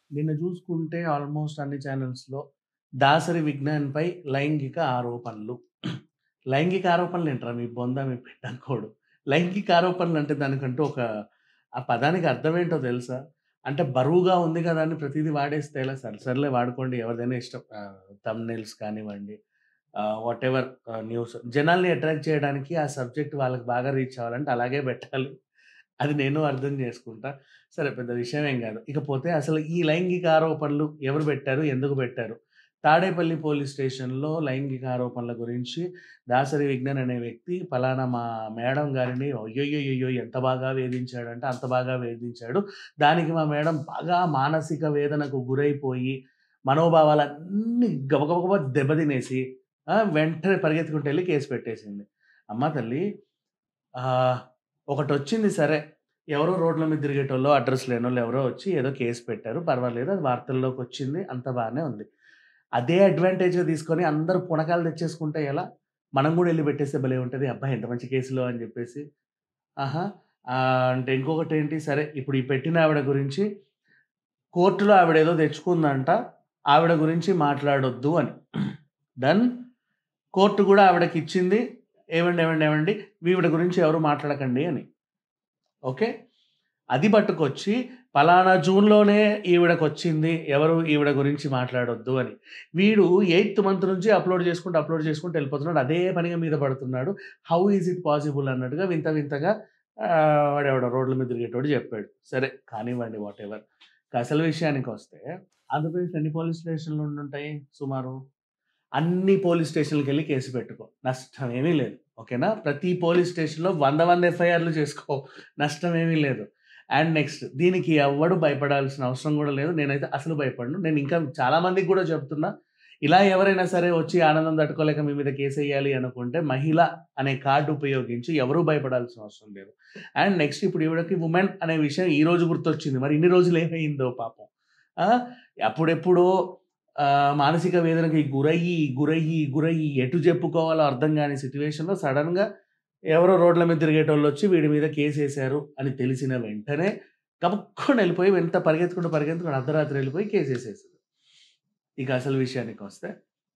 నిన్న చూసుకుంటే ఆల్మోస్ట్ అన్ని ఛానెల్స్‌లో దాసరి విజ్ఞాన్‌పై లైంగిక ఆరోపణలు. లైంగిక ఆరోపణలేంట్రా మీ బొంద మీ పెట్టంకోడు. లైంగిక ఆరోపణలంటే దానికంటూ ఒక ఆ పదానికి అర్థమేంటో తెలుసా? అంటే బరువుగా ఉంది కదా అని ప్రతీదీ వాడేస్తే ఎలా సరే సర్లే వాడుకోండి ఎవరిదైనా ఇష్టం. ఆహ్, థంబ్‌నెయిల్స్ కానివ్వండి, ఆహ్, వాటెవర్ ఆహ్, న్యూస్ జనాల్ని అట్రాక్ట్ చేయడానికి ఆ సబ్జెక్ట్ వాళ్ళకి బాగా రీచ్ అవ్వాలంటే అలాగే పెట్టాలి. అది నేను అర్థం చేసుకుంటా. సరే పెద్ద విషయం ఏం కాదు. ఇకపోతే అసలు ఈ లైంగిక ఆరోపణలు ఎవరు పెట్టారు? ఎందుకు పెట్టారు? తాడేపల్లి పోలీస్ స్టేషన్‌లో లైంగిక ఆరోపణల గురించి దాసరి విజ్ఞాన్ అనే వ్యక్తి పలానా మా మేడం గారిని అయ్యయ్యయ్యో! ఎంత బాగా వేధించాడంటే అంత బాగా వేధించాడు. దానికి మా మేడం బాగా మానసిక వేదనకు గురైపోయి మనోభావాలన్నీ గబగబగబా దెబ్బతినేసి ఆ! వెంటనే పరిగెత్తుకుంటూ ఎళ్లి కేస్ పెట్టేసింది. అమ్మ తల్లి ఆహ్, ఒకటొచ్చింది సరే. ఎవరో రోడ్ల మీద తిరిగేటోళ్ళో, అడ్రెస్ లేనోళ్ళు ఎవరో వచ్చి ఏదో కేస్ పెట్టారు. పర్వాలేదు. అది వార్తల్లోకొచ్చింది. అంతా బానే ఉంది. అదే అడ్వాంటేజ్‌గా తీసుకొని అందరూ పుణకాలు తెచ్చేసుకుంటే ఎలా? మనం కూడా ఎళ్లి పెట్టేస్తే భలే ఉంటది. అబ్బా! ఎంత మంచి కేసులో అని చెప్పేసి. ఆహా! ఆహ్, అంటే ఇంకొకటేంటి సరే ఇప్పుడు ఈ పెట్టిన ఆవిడ గురించి కోర్ట్‌లో ఆవిడేదో తెచ్చుకుందంట. ఆవిడ గురించి మాట్లాడొద్దు అని. డన్. కోర్ట్ కూడా ఆవిడకిచ్చింది. ఏవండి, ఏవండి, ఏవండి ఈవిడ గురించి ఎవరు మాట్లాడకండి అని. ఓకే. అది పట్టుకొచ్చి పలానా జూన్‌లోనే ఈవిడకొచ్చింది. ఎవరు ఈవిడ గురించి మాట్లాడొద్దు అని. వీడు ఎయిత్ మంత్ నుంచి అప్‌లోడ్ చేసుకుంటూ, అప్‌లోడ్ చేసుకుంటూ ఎళ్ళిపోతున్నాడు. అదే పనిగా మీద పడుతున్నాడు. హౌ ఈస్ ఇట్ పాసిబుల్ అన్నట్టుగా వింత వింతగా ఆహ్, వాడెవడో రోడ్ల మీద తిరిగేటోడు చెప్పాడు. సరే కానివ్వండి వాటెవర్. అసలు విషయానికొస్తే ఆంధ్రప్రదేశ్‌లో ఎన్ని పోలీస్ స్టేషన్‌లు ఉండుంటాయి సుమారు? అన్ని పోలీస్ స్టేషన్‌లకెళ్ళి కేసు పెట్టుకో. నష్టం ఏమీ లేదు. ఓకేనా? ప్రతి పోలీస్ స్టేషన్‌లో 100, 100 ఎఫ్ఐఆర్‌లు చేసుకో. నష్టం ఏమీ లేదు. అండ్ నెక్స్ట్ దీనికి ఎవ్వడు భయపడాల్సిన అవసరం కూడా లేదు. నేనైతే అసలు భయపడను. నేను ఇంకా చాలా మందికి కూడా చెప్తున్నా. ఇలా ఎవరైనా సరే వచ్చి ఆనందం తట్టుకోలేక మీ మీద కేసేయాలి అనుకుంటే మహిళ అనే కార్డ్ ఉపయోగించి ఎవరు భయపడాల్సిన అవసరం లేదు. అండ్ నెక్స్ట్ ఇప్పుడు ఈవిడకి వుమెన్ అనే విషయం ఈ రోజు గుర్తొచ్చింది. మరి ఇన్ని రోజులు ఏమైందో పాపం. ఆ! అప్పుడెప్పుడో ఆహ్, మానసిక వేదనకి గురయ్యి, గురయ్యి, గురయ్యి ఎటు చెప్పుకోవాలో అర్థం కాని సిట్యుయేషన్‌లో సడెన్‌గా ఎవరో రోడ్ల మీద తిరిగేటోళ్ళొచ్చి వీడి మీద కేసేశారు అని తెలిసిన వెంటనే గబుక్కున ఎళ్ళిపోయి వెంట పరిగెత్తుకుంటూ, పరిగెత్తుకుంటూ అర్ధరాత్రి ఎళ్ళిపోయి కేసేసేసింది. ఇక అసలు విషయానికొస్తే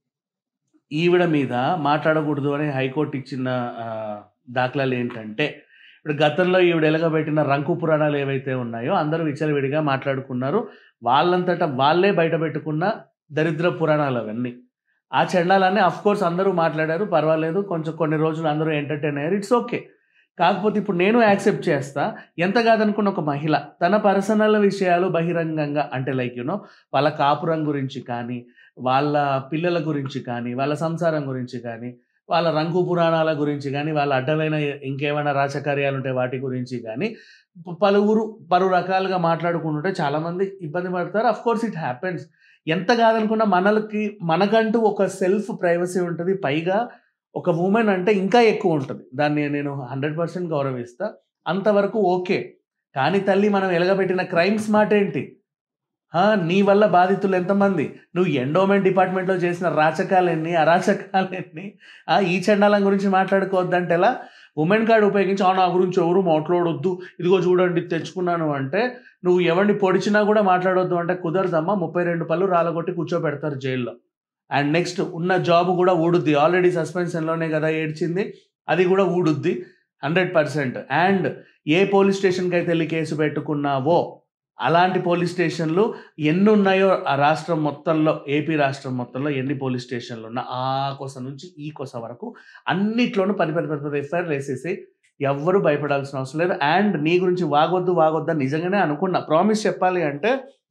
ఈవిడ మీద మాట్లాడకూడదు అని హైకోర్ట్ ఇచ్చిన ఆహ్, దాఖలాలేంటంటే ఇప్పుడు గతంలో ఈవిడ ఎలగబెట్టిన రంకు పురాణాలు ఏవైతే ఉన్నాయో అందరూ విచ్చలవిడిగా మాట్లాడుకున్నారు. వాళ్ళంతట వాళ్ళే బయటపెట్టుకున్న దరిద్ర పురాణాలు అవన్నీ. ఆ చండాలాన్ని ఆఫ్‌కోర్స్ అందరూ మాట్లాడారు. పర్వాలేదు. కొంచెం కొన్ని రోజులు అందరూ ఎంటర్‌టైన్ అయ్యారు. It's okay. కాకపోతే ఇప్పుడు నేను యాక్సెప్ట్ చేస్తా. ఎంత కాదనుకున్న ఒక మహిళ తన పర్సనల్ విషయాలు బహిరంగంగా అంటే లైక్ యూ నో వాళ్ళ కాపురం గురించి కానీ, వాళ్ళ పిల్లల గురించి కానీ, వాళ్ళ సంసారం గురించి కానీ, వాళ్ళ రంకు పురాణాల గురించి గానీ, వాళ్ళ అడ్డమైన ఇంకేమైనా రాచకార్యాలుంటే వాటి గురించి గానీ, ప పలువురు పలు రకాలుగా మాట్లాడుకుంటుంటే చాలామంది ఇబ్బంది పడతారు. Of course it happens. ఎంత కాదనుకున్నా మనలకి మనకంటూ ఒక సెల్ఫ్ ప్రైవసీ ఉంటది. పైగా ఒక వుమెన్ అంటే ఇంకా ఎక్కువ ఉంటది. దాన్ని నేను 100% గౌరవిస్తా. అంతవరకు ఓకే. కానీ తల్లి మనం ఎలగబెట్టిన క్రైమ్స్ మాటేంటి? ఆ! నీ వల్ల బాధితులు ఎంతమంది? నువ్వు ఎండోమెంట్ డిపార్ట్మెంట్‌లో చేసిన రాచకాలెన్ని, అరాచకాలెన్ని, ఆ! ఈ చండాలం గురించి మాట్లాడుకోవద్దంటే ఎలా? వుమెన్ కార్డ్ ఉపయోగించి ఆ! నా గురించి ఎవరు మాట్లాడొద్దు. ఇదిగో చూడండి ఇది తెచ్చుకున్నాను అంటే, నువ్వు ఎవడిని పొడిచినా కూడా మాట్లాడొద్దు అంటే కుదరదమ్మా. 32 పళ్ళు రాలగొట్టి కూర్చోబెడతారు జైల్‌లో. అండ్ నెక్స్ట్ ఉన్న జాబ్ కూడా ఊడుద్ది. ఆల్రెడీ సస్పెన్షన్‌లోనే కదా ఏడ్చింది. అది కూడా ఊడుద్ది. 100% అండ్ ఏ పోలీస్ స్టేషన్‌కైతే ఎళ్లి కేసు పెట్టుకున్నావో, అలాంటి పోలీస్ స్టేషన్‌లు ఎన్నున్నాయో ఆ రాష్ట్రం మొత్తంలో ఏపీ రాష్ట్రం మొత్తంలో ఎన్ని పోలీస్ స్టేషన్‌లున్నా ఆ కొస నుంచి ఈ కొస వరకు అన్నిట్లోనూ పది, పది, పది, పది ఎఫ్ఐఆర్‌లు ఏసేసేయి. ఎవ్వరు భయపడాల్సిన అవసరం లేదు. అండ్ నీ గురించి వాగొద్దు, వాగొద్దు అని నిజంగానే అనుకున్నా. ప్రామిస్ చెప్పాలి అంటే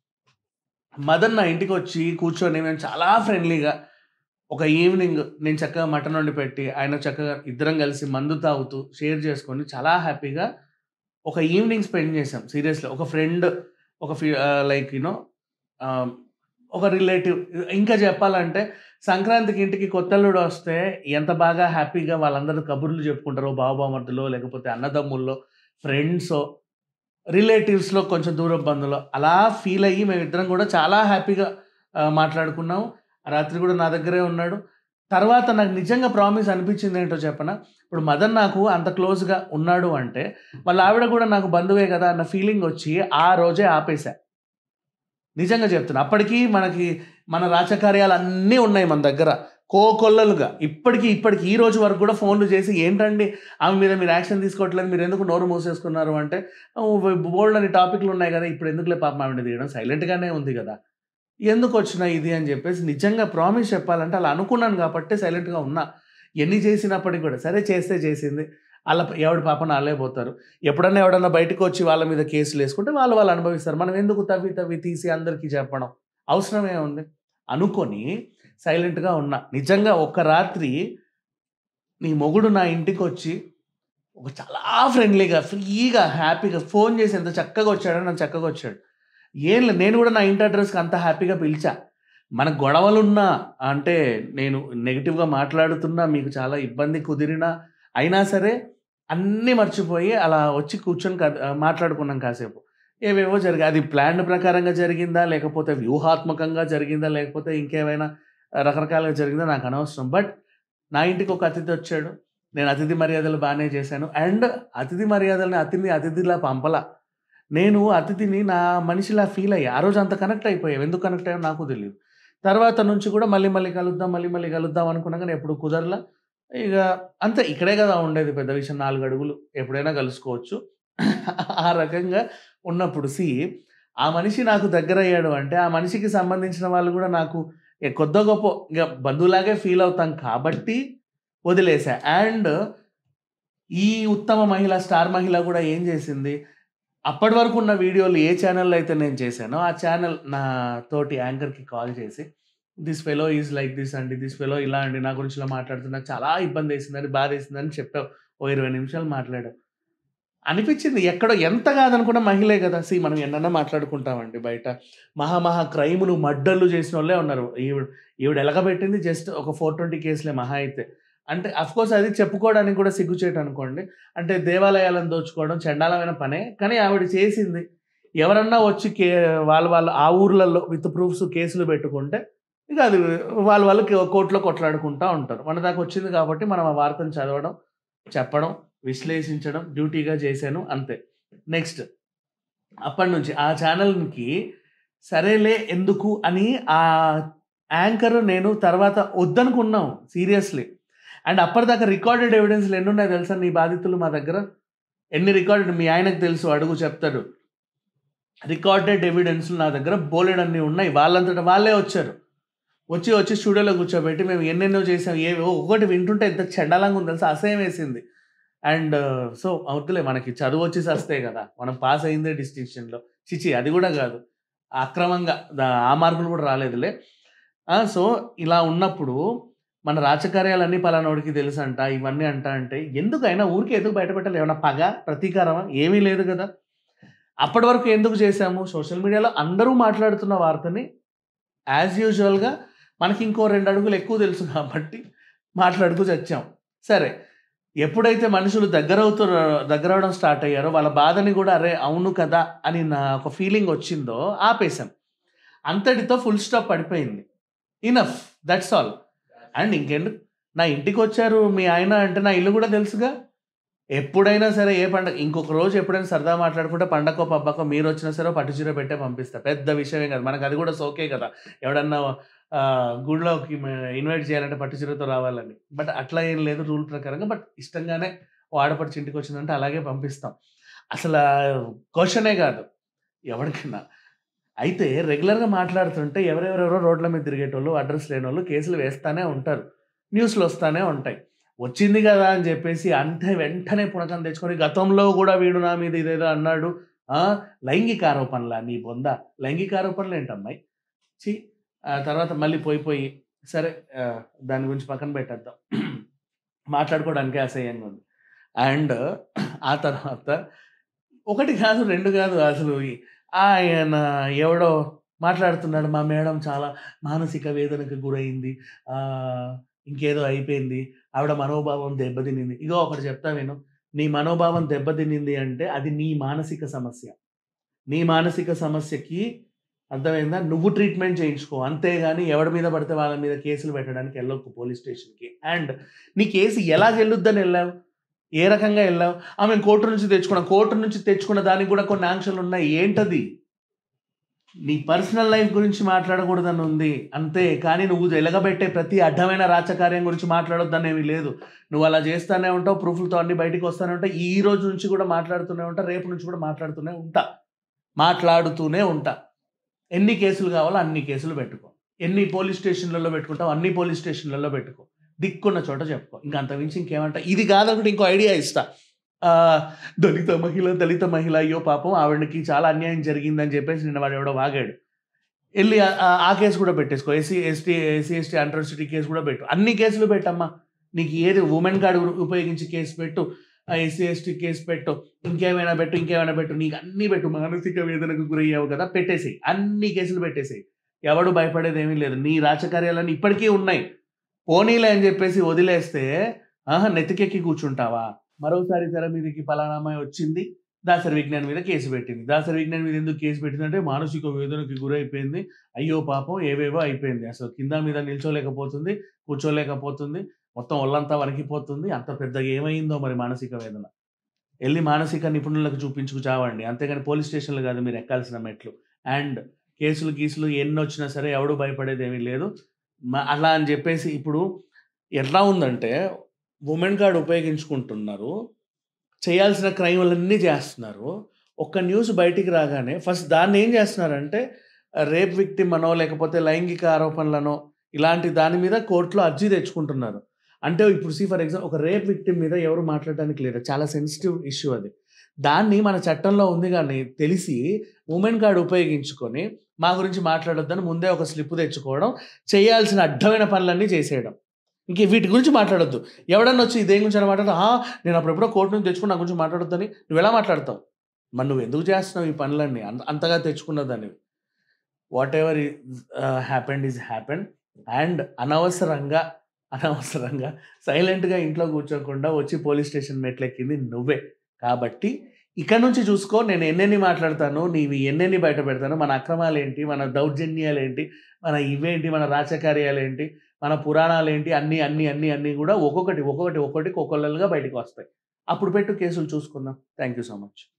మదన్ నా ఇంటికొచ్చి కూర్చొని మేము చాలా ఫ్రెండ్లీగా ఒక ఈవినింగ్ నేను చక్కగా మటన్ వండి పెట్టి, ఆయన చక్కగా ఇద్దరం కలిసి మందు తాగుతూ, షేర్ చేసుకొని చాలా హ్యాపీగా ఒక ఈవినింగ్ స్పెండ్ చేసాం. సీరియస్‌లీ ఒక ఫ్రెండ్ ఒక ఫి ఆహ్, లైక్ యూ నో ఆహ్, ఒక రిలేటివ్ ఇంకా చెప్పాలంటే సంక్రాంతికి ఇంటికి కొత్తల్లుడు వస్తే ఎంత బాగా హ్యాపీగా వాళ్ళందరూ కబుర్లు చెప్పుకుంటారో బావబామర్దులో, లేకపోతే అన్నదమ్ముల్లో, ఫ్రెండ్సో, రిలేటివ్స్‌లో కొంచెం దూరపు బంధువులో అలా ఫీల్ అయ్యి మేమిద్దరం కూడా చాలా హ్యాపీగా ఆహ్, మాట్లాడుకున్నాం. రాత్రి కూడా నా దగ్గరే ఉన్నాడు. తర్వాత నాకు నిజంగా ప్రామిస్ అనిపించింది ఏంటో చెప్పనా? ఇప్పుడు మదన్ నాకు అంత క్లోజ్‌గా ఉన్నాడు అంటే, వాళ్ళ ఆవిడ కూడా నాకు బంధువే కదా అన్న ఫీలింగ్ వచ్చి ఆ రోజే ఆపేసా. నిజంగా చెప్తున్నా అప్పటికి మనకి మన రాచకార్యాలు అన్నీ ఉన్నాయి మన దగ్గర కోకొల్లలుగా ఇప్పటికీ ఇప్పటికి ఈ రోజు వరకు కూడా ఫోన్లు చేసి ఏంటండి ఆమె మీద మీరు యాక్షన్ తీసుకోవట్లేదు మీరు ఎందుకు నోరు మూసేసుకున్నారు అంటే బోల్డ్ అని టాపిక్లు ఉన్నాయి కదా ఇప్పుడు ఎందుకులే పాపం ఆవిడ తీయడం సైలెంట్గానే ఉంది కదా ఎందుకు వచ్చినా ఇది అని చెప్పేసి నిజంగా ప్రామిస్ చెప్పాలంటే అలా అనుకున్నాను కాబట్టి సైలెంట్గా ఉన్నా ఎన్ని చేసినప్పటికీ కూడా సరే చేస్తే చేసింది వాళ్ళ ఎవడి పాపన వాళ్ళే పోతారు ఎప్పుడన్నా ఎవడన్నా బయటకు వచ్చి వాళ్ళ మీద కేసులు వేసుకుంటే వాళ్ళు వాళ్ళు అనుభవిస్తారు మనం ఎందుకు తవ్వి తవ్వి తీసి అందరికీ చెప్పడం అవసరమే ఉంది అనుకొని సైలెంట్గా ఉన్నా నిజంగా ఒక రాత్రి నీ మొగుడు నా ఇంటికి వచ్చి ఒక చాలా ఫ్రెండ్లీగా ఫ్రీగా హ్యాపీగా ఫోన్ చేసి ఎంత చక్కగా వచ్చాడో నన్ను చక్కగా వచ్చాడు ఏం లేదు నేను కూడా నా ఇంటి అడ్రస్కి అంత హ్యాపీగా పిలిచా మన గొడవలున్నా అంటే నేను నెగిటివ్గా మాట్లాడుతున్నా మీకు చాలా ఇబ్బంది కుదిరినా అయినా సరే అన్నీ మర్చిపోయి అలా వచ్చి కూర్చొని కా- మాట్లాడుకున్నాం కాసేపు ఏవేవో జరిగాయి అది ప్లాన్ ప్రకారంగా జరిగిందా లేకపోతే వ్యూహాత్మకంగా జరిగిందా లేకపోతే ఇంకేమైనా రకరకాలుగా జరిగిందా నాకు అనవసరం బట్ నా ఇంటికి ఒక అతిథి వచ్చాడు నేను అతిథి మర్యాదలు బాగానే చేశాను అండ్ అతిథి మర్యాదల్ని అతిథి అతిథిలా పంపలా నేను అతిథిని నా మనిషిలా ఫీల్ అయ్యా ఆ రోజు అంత కనెక్ట్ అయిపోయావు ఎందుకు కనెక్ట్ అయ్యా నాకు తెలియదు తర్వాత నుంచి కూడా మళ్ళీ మళ్ళీ కలుద్దాం మళ్ళీ మళ్ళీ కలుద్దాం అనుకున్నా కానీ ఎప్పుడు కుదరలా ఇక అంతే ఇక్కడే కదా ఉండేది పెద్ద విషయం నాలుగు అడుగులు ఎప్పుడైనా కలుసుకోవచ్చు ఆ రకంగా ఉన్నప్పుడు సి ఆ మనిషి నాకు దగ్గర అయ్యాడు అంటే ఆ మనిషికి సంబంధించిన వాళ్ళు కూడా నాకు ఏ కొద్దో గొప్ప ఇక బంధువులాగే ఫీల్ అవుతాం కాబట్టి వదిలేసా అండ్ ఈ ఉత్తమ మహిళ స్టార్ మహిళ కూడా ఏం చేసింది అప్పటి వరకు ఉన్న వీడియోలు ఏ ఛానల్లో అయితే నేను చేశానో ఆ ఛానల్ నా తోటి యాంకర్కి కాల్ చేసి this fellow is like this అండి దిస్ ఫెలో ఇలా అండి నా గురించి ఇలా మాట్లాడుతున్నా నాకు చాలా ఇబ్బంది వేసిందని బాధ వేసిందని చెప్పావు ఓ ఇరవై నిమిషాలు మాట్లాడావు అనిపించింది ఎక్కడో ఎంత కాదనుకున్న మహిళే కదా సి మనం ఎన్నన్నా మాట్లాడుకుంటామండి బయట మహా మహా క్రైములు మడ్డర్లు చేసిన వాళ్ళే ఉన్నారు ఈవిడ ఈవిడ ఎలగబెట్టింది జస్ట్ ఒక ఫోర్ ట్వంటీ కేసులే మహా అయితే అంటే కోర్స్ అది చెప్పుకోవడానికి కూడా సిగ్గుచేటు అనుకోండి అంటే దేవాలయాలను దోచుకోవడం చండాలమైన పనే కానీ ఆవిడ చేసింది ఎవరన్నా వచ్చి కే వాళ్ళ వాళ్ళు ఆ ఊర్లలో విత్ ప్రూఫ్స్ కేసులు పెట్టుకుంటే ఇక అది వాళ్ళు వాళ్ళు కోర్టులో కొట్లాడుకుంటూ ఉంటారు మన దాకా వచ్చింది కాబట్టి మనం ఆ వార్తను చదవడం చెప్పడం విశ్లేషించడం డ్యూటీగా చేశాను అంతే నెక్స్ట్ అప్పటి నుంచి ఆ ఛానల్కి సరేలే ఎందుకు అని ఆ యాంకర్ నేను తర్వాత వద్దనుకున్నాం సీరియస్లీ అండ్ అప్పటిదాకా రికార్డెడ్ ఎవిడెన్స్లు ఎన్ని ఉన్నాయి తెలుసా నీ బాధితులు మా దగ్గర ఎన్ని రికార్డెడ్ మీ ఆయనకు తెలుసు అడుగు చెప్తాడు రికార్డెడ్ ఎవిడెన్స్లు నా దగ్గర బోలెడన్ని ఉన్నాయి వాళ్ళంతటా వాళ్ళే వచ్చారు వచ్చి వచ్చి స్టూడియోలో కూర్చోబెట్టి మేము ఎన్నెన్నో చేసాం ఏ ఒకటి వింటుంటే ఎంత చండాలంగా ఉంది తెలుసా అసహ్యం వేసింది అండ్ సో అవుతులే మనకి చదువు వచ్చి వస్తే కదా మనం పాస్ అయిందే డిస్టింక్షన్లో చిచి అది కూడా కాదు అక్రమంగా దా- ఆ మార్కులు కూడా రాలేదులే సో ఇలా ఉన్నప్పుడు మన రాజకార్యాలన్నీ పలానోడికి తెలుసు అంట ఇవన్నీ అంట అంటే ఎందుకైనా ఊరికి ఎందుకు బయటపెట్టాలి ఏమన్నా పగ ప్రతీకారమా ఏమీ లేదు కదా అప్పటి వరకు ఎందుకు చేశాము సోషల్ మీడియాలో అందరూ మాట్లాడుతున్న వార్తని యాజ్ యూజువల్గా మనకి ఇంకో రెండు అడుగులు ఎక్కువ తెలుసు కాబట్టి మాట్లాడుతూ చచ్చాం సరే ఎప్పుడైతే మనుషులు దగ్గర అవుతున్న దగ్గర అవడం స్టార్ట్ అయ్యారో వాళ్ళ బాధని కూడా అరే అవును కదా అని నా ఒక ఫీలింగ్ వచ్చిందో ఆపేశాం అంతటితో ఫుల్ స్టాప్ పడిపోయింది ఇనఫ్ దట్స్ ఆల్ అండ్ ఇంకెందుకు నా ఇంటికి వచ్చారు మీ ఆయన అంటే నా ఇల్లు కూడా తెలుసుగా ఎప్పుడైనా సరే ఏ పండగ ఇంకొక రోజు ఎప్పుడైనా సరదా మాట్లాడుకుంటే పండగకో పబ్బకో మీరు వచ్చినా సరే పట్టు చీర పెట్టే పంపిస్తా పెద్ద విషయమే కదా మనకు అది కూడా సోకే కదా ఎవడన్నా ఆ, గుడిలోకి ఇన్వైట్ చేయాలంటే పట్టు చీరతో రావాలని బట్ అట్లా ఏం లేదు రూల్ ప్రకారంగా బట్ ఇష్టంగానే ఓ ఆడపడిచి ఇంటికి వచ్చిందంటే అలాగే పంపిస్తాం అసలు క్వశ్చనే కాదు ఎవరికైనా అయితే రెగ్యులర్గా మాట్లాడుతుంటే ఎవరెవరెవరో రోడ్ల మీద తిరిగేటోళ్ళు అడ్రస్ లేని వాళ్ళు కేసులు వేస్తానే ఉంటారు న్యూస్లు వస్తానే ఉంటాయి వచ్చింది కదా అని చెప్పేసి అంతే వెంటనే పుణకం తెచ్చుకొని గతంలో కూడా వీడు నా మీద ఇదేదో అన్నాడు ఆ, లైంగిక ఆరోపణలా నీ బొంద లైంగిక ఆరోపణలు ఏంటమ్మాయి చి ఆ తర్వాత మళ్ళీ పోయి పోయి సరే ఆ, దాని గురించి పక్కన పెట్టేద్దాం మాట్లాడుకోవడానికి అసహ్యంగా ఉంది అండ్ ఆ తర్వాత ఒకటి కాదు రెండు కాదు అసలు ఈ- ఆయన ఎవడో మాట్లాడుతున్నాడు మా మేడం చాలా మానసిక వేదనకు గురైంది ఆ, ఇంకేదో అయిపోయింది ఆవిడ మనోభావం దెబ్బతినింది ఇగో ఒకటి చెప్తా నేను నీ మనోభావం దెబ్బతినింది అంటే అది నీ మానసిక సమస్య నీ మానసిక సమస్యకి అర్థమైందా నువ్వు ట్రీట్మెంట్ చేయించుకో అంతేగాని ఎవడి మీద పడితే వాళ్ళ మీద కేసులు పెట్టడానికి వెళ్ళకు పోలీస్ స్టేషన్కి అండ్ నీ కేసు ఎలా చెల్లుద్దని వెళ్ళావు ఏ రకంగా వెళ్ళావు ఆమె కోర్టు నుంచి తెచ్చుకున్న కోర్టు నుంచి తెచ్చుకున్న దానికి కూడా కొన్ని ఆంక్షలు ఉన్నాయి ఏంటది నీ పర్సనల్ లైఫ్ గురించి మాట్లాడకూడదని ఉంది అంతే కానీ నువ్వు ఎలగబెట్టే ప్రతి అడ్డమైన రాచకార్యం గురించి మాట్లాడొద్దని ఏమీ లేదు నువ్వు అలా చేస్తూనే ఉంటావు ప్రూఫ్లతో అన్ని బయటికి వస్తూనే ఉంటావు ఈ రోజు నుంచి కూడా మాట్లాడుతూనే ఉంటా రేపు నుంచి కూడా మాట్లాడుతూనే ఉంటా మాట్లాడుతూనే ఉంటా ఎన్ని కేసులు కావాలో అన్ని కేసులు పెట్టుకో ఎన్ని పోలీస్ స్టేషన్లలో పెట్టుకుంటావు అన్ని పోలీస్ స్టేషన్లలో పెట్టుకో దిక్కున్న చోట చెప్పుకో ఇంకా అంత మించి ఇంకేమంటా ఇది కాదనుకుంటే ఇంకో ఐడియా ఇస్తా ఆ, దళిత మహిళ దళిత మహిళ అయ్యో పాపం ఆవిడకి చాలా అన్యాయం జరిగిందని చెప్పేసి నిన్న వాడు ఎవడో వాగాడు వెళ్ళి ఆ- ఆ- ఆ కేసు కూడా పెట్టేసుకో SC ST SC ST atrocity case కూడా పెట్టు అన్ని కేసులు పెట్టమ్మా నీకు ఏది ఉమెన్ కార్డు ఉపయోగించి కేసు పెట్టు ఎస్సీ ఎస్టీ కేసు పెట్టు ఇంకేమైనా పెట్టు ఇంకేమైనా పెట్టు నీకు అన్ని పెట్టు మానసిక వేదనకు గురయ్యావు కదా పెట్టేసేయి అన్ని కేసులు పెట్టేసేయి ఎవడు భయపడేది ఏమీ లేదు నీ రాజకార్యాలన్నీ ఇప్పటికీ ఉన్నాయి పోనీలే అని చెప్పేసి వదిలేస్తే ఆహా నెత్తికెక్కి కూర్చుంటావా మరోసారి తెర మీదకి పలానా అమ్మాయి వచ్చింది దాసరి విజ్ఞాన్ మీద కేసు పెట్టింది దాసరి విజ్ఞాన్ మీద ఎందుకు కేసు పెట్టిందంటే మానసిక వేదనకి గురైపోయింది అయ్యో పాపం ఏవేవో అయిపోయింది అసలు కింద మీద నిల్చోలేకపోతుంది కూర్చోలేకపోతుంది మొత్తం ఒళ్ళంతా వణికిపోతుంది అంత పెద్దగా ఏమైందో మరి మానసిక వేదన వెళ్ళి మానసిక నిపుణులకు చూపించుకు చావండి అంతేగాని పోలీస్ స్టేషన్లు కాదు మీరు ఎక్కాల్సిన మెట్లు అండ్ కేసులు గీసులు ఎన్ని వచ్చినా సరే ఎవడు భయపడేది ఏమీ లేదు మ- అలా అని చెప్పేసి ఇప్పుడు ఎట్లా ఉందంటే ఉమెన్ కార్డ్ ఉపయోగించుకుంటున్నారు చేయాల్సిన క్రైములన్నీ చేస్తున్నారు ఒక్క న్యూస్ బయటికి రాగానే ఫస్ట్ దాన్ని ఏం చేస్తున్నారంటే రేప్ విక్టిమ్ అనో లేకపోతే లైంగిక ఆరోపణలనో ఇలాంటి దాని మీద కోర్టులో అర్జీ తెచ్చుకుంటున్నారు అంటే ఇప్పుడు సి ఫర్ ఎగ్జాంపుల్ ఒక రేప్ విక్టిమ్ మీద ఎవరు మాట్లాడడానికి లేదు చాలా సెన్సిటివ్ ఇష్యూ అది దాన్ని మన చట్టంలో ఉంది కానీ తెలిసి ఉమెన్ కార్డ్ ఉపయోగించుకొని మా గురించి మాట్లాడొద్దని ముందే ఒక స్లిప్ తెచ్చుకోవడం చేయాల్సిన అడ్డమైన పనులన్నీ చేసేయడం ఇంక వీటి గురించి మాట్లాడొద్దు ఎవడన్నా వచ్చి దేని గురించి అని మాట్లాడదు "ఆ, నేను అప్పుడెప్పుడో కోర్టు నుంచి తెచ్చుకుని నా గురించి మాట్లాడొద్దని నువ్వు ఎలా మాట్లాడతావు మరి నువ్వు ఎందుకు చేస్తున్నావు ఈ పనులన్నీ అంత అంతగా తెచ్చుకున్నదాన్ని whatever happened is happened and అనవసరంగా అనవసరంగా సైలెంట్గా ఇంట్లో కూర్చోకుండా వచ్చి పోలీస్ స్టేషన్ మెట్లెక్కింది నువ్వే కాబట్టి ఇక్కడ నుంచి చూసుకో నేను ఎన్నెన్ని మాట్లాడతాను నీవి ఎన్నెన్ని బయట పెడతాను మన అక్రమాలు ఏంటి మన దౌర్జన్యాలు ఏంటి మన ఇవేంటి మన రాచకార్యాలు ఏంటి మన పురాణాలు ఏంటి అన్నీ అన్నీ అన్నీ అన్నీ కూడా ఒక్కొక్కటి ఒక్కొక్కటి ఒక్కొక్కటి ఒక్కొక్కలుగా బయటకు వస్తాయి అప్పుడు పెట్టు కేసులు చూసుకుందాం థ్యాంక్ యూ సో మచ్